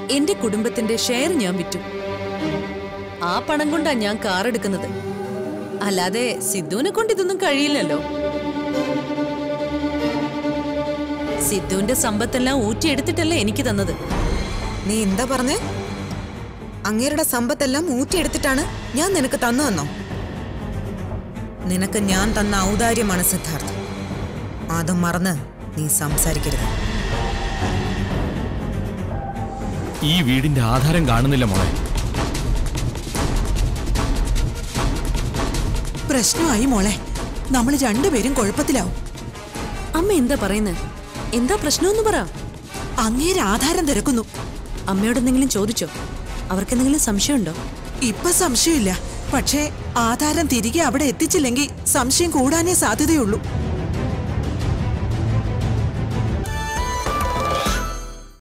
എന്റെ കുടുംബത്തിന്റെ ഷെയർ ഞാൻ വിറ്റു ആ പണം കൊണ്ടാ ഞാൻ കാർ എടുക്കുന്നത് അല്ലാതെ സിദ്ധുവിനെ കൊണ്ട് ഇതൊന്നും കഴിയില്ലല്ലോ സിദ്ധുവിന്റെ സമ്പത്തെല്ലാം ഊറ്റിയെടുത്തിട്ടല്ലേ എനിക്ക് തന്നത് നീ എന്താ പറഞ്ഞേ അങ്ങേരുടെ സമ്പത്തെല്ലാം ഊറ്റിയെടുത്തിട്ടാണ് ഞാൻ നിനക്ക് തന്നു തന്നോ നിനക്ക് ഞാൻ തന്ന ഔദാര്യമാണ് സിദ്ധാർത്ഥ് അത് മറന്ന് നീ സംസാരിക്കരുത് ഈ വീടിന്റെ ആധാരം കാണുന്നില്ല മോളെ പ്രശ്നമായി മോളെ നമ്മൾ രണ്ടുപേരും കുഴപ്പത്തിലാവും അമ്മ എന്താ പറയുന്നത് എന്താ പ്രശ്നമെന്ന് പറ അങ്ങേര് ആധാരം തിരക്കുന്നു അമ്മയോട് എന്തെങ്കിലും ചോദിച്ചോ അവർക്കെന്തെങ്കിലും സംശയമുണ്ടോ ഇപ്പൊ സംശയമില്ല പക്ഷേ ആധാരം തിരികെ അവിടെ എത്തിച്ചില്ലെങ്കിൽ സംശയം കൂടാനേ സാധ്യതയുള്ളൂ